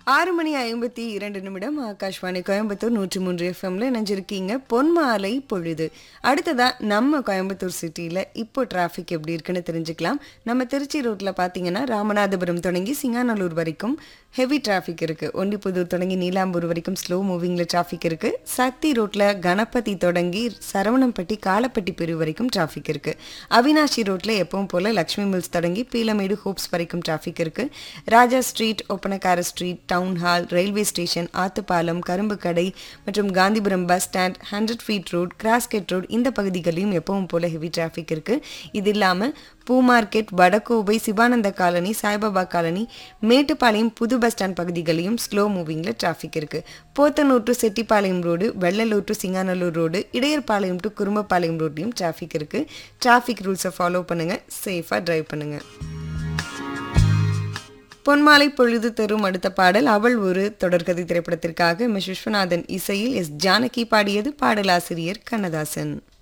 ஆறு மணி ஐம்பத்தி இரண்டு நிமிடம் ஆகாஷ்வாணி கோயம்புத்தூர் நூற்றி மூன்று எஃப்எம்ல இணைஞ்சிருக்கீங்க பொன்மாலை பொழுது அடுத்ததா நம்ம கோயம்புத்தூர் சிட்டியில் இப்போ டிராஃபிக் எப்படி இருக்குன்னு தெரிஞ்சுக்கலாம் நம்ம திருச்சி ரோட்ல பார்த்தீங்கன்னா ராமநாதபுரம் தொடங்கி சிங்காநல்லூர் வரைக்கும் ஹெவி டிராஃபிக் இருக்கு ஒண்டிப்புதூர் தொடங்கி நீலாம்பூர் வரைக்கும் ஸ்லோ மூவிங்ல டிராஃபிக் இருக்கு சக்தி ரோட்ல கணபதி தொடங்கி சரவணம்பட்டி காலப்பட்டி பிரிவு வரைக்கும் டிராஃபிக் இருக்கு அவினாஷி ரோட்ல எப்பவும் போல லக்ஷ்மி மில்ஸ் தொடங்கி பீலமேடு ஹோப்ஸ் வரைக்கும் டிராஃபிக் இருக்கு Raja street Oppanakara street town hall railway station Athupalam Karumbukadai மற்றும் Gandhipuram bus stand hundred feet road Crosscut road இந்த பகுதிகளிலும் எப்பவும் போல ஹெவி டிராஃபிக் இருக்கு இது இல்லாம பூ market Vadakovai Sivananda colony Saibaba colony Mettupalayam புது பஸ் ஸ்டாண்ட் பகுதிகளையும் ஸ்லோ மூவிங்ல டிராஃபிக் இருக்கு Podanur to Chettipalayam road Vellalur to Singanallur road Idayarpalayam to Kurumbapalayam ரோட்லையும் டிராஃபிக் இருக்கு டிராஃபிக் ரூல்ஸை ஃபாலோ பண்ணுங்க சேஃபாக டிரைவ் பண்ணுங்க பொன்மாலை பொழுது தரும் அடுத்த பாடல் அவள் ஒரு தொடர்கதை திரைப்படத்திற்காக எம் எஸ் விஸ்வநாதன் இசையில் எஸ் ஜானகி பாடியது பாடலாசிரியர் கண்ணதாசன்